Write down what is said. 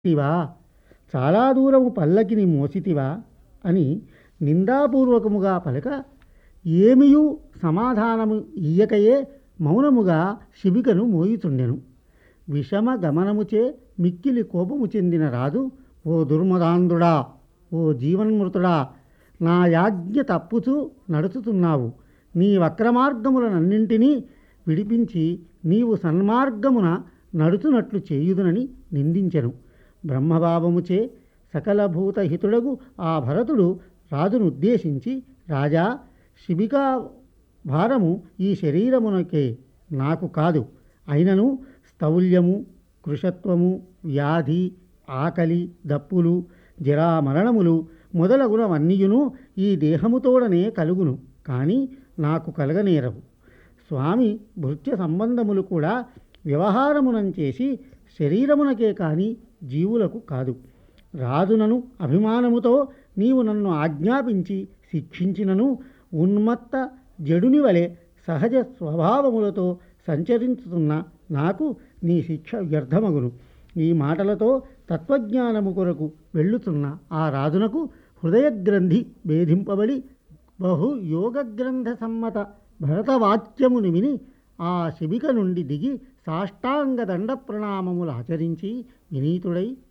మోసితివా చాలా దూరము పల్లకిని మోసితివా అని నిందాపూర్వకముగా పలక ఏమియూ సమాధానము ఇయ్యకయే మౌనముగా శిబికను మోయుచుండెను విషమ గమనముచే మిక్కిలి కోపము చెందిన రాజు ఓ దుర్మదాంధుడా ఓ జీవన్మృతుడా నా యాజ్ఞ తప్పుచూ నడుచుతున్నావు నీ వక్రమార్గములనన్నింటినీ విడిపించి నీవు సన్మార్గమున నడుచునట్లు చేయుదునని నిందించెను బ్రహ్మభావముచే సకల భూతహితుడగు ఆ భరతుడు రాజును ఉద్దేశించి రాజా శిబికా భారము ఈ శరీరమునకే నాకు కాదు అయినను స్థౌల్యము కృషత్వము వ్యాధి ఆకలి దప్పులు జరామరణములు మొదలగునవన్నీయును ఈ దేహముతోడనే కలుగును కానీ నాకు కలగనేరవు స్వామి భృత్య సంబంధములు కూడా వ్యవహారమునం చేసి శరీరమునకే కాని జీవులకు కాదు రాజునను అభిమానముతో నీవు నన్ను ఆజ్ఞాపించి శిక్షించినను ఉన్మత్త జడుని వలె సహజ స్వభావములతో సంచరించుతున్న నాకు నీ శిక్ష వ్యర్థమగును ఈ మాటలతో తత్వజ్ఞానము కొరకు వెళ్ళుతున్న ఆ రాజునకు హృదయగ్రంథి భేదింపబడి బహు యోగగ్రంథ సమ్మత భరతవాక్యముని విని ఆ శిబిక నుండి దిగి సాష్టాంగ దండ ప్రణామములు ఆచరించి వినీతుడై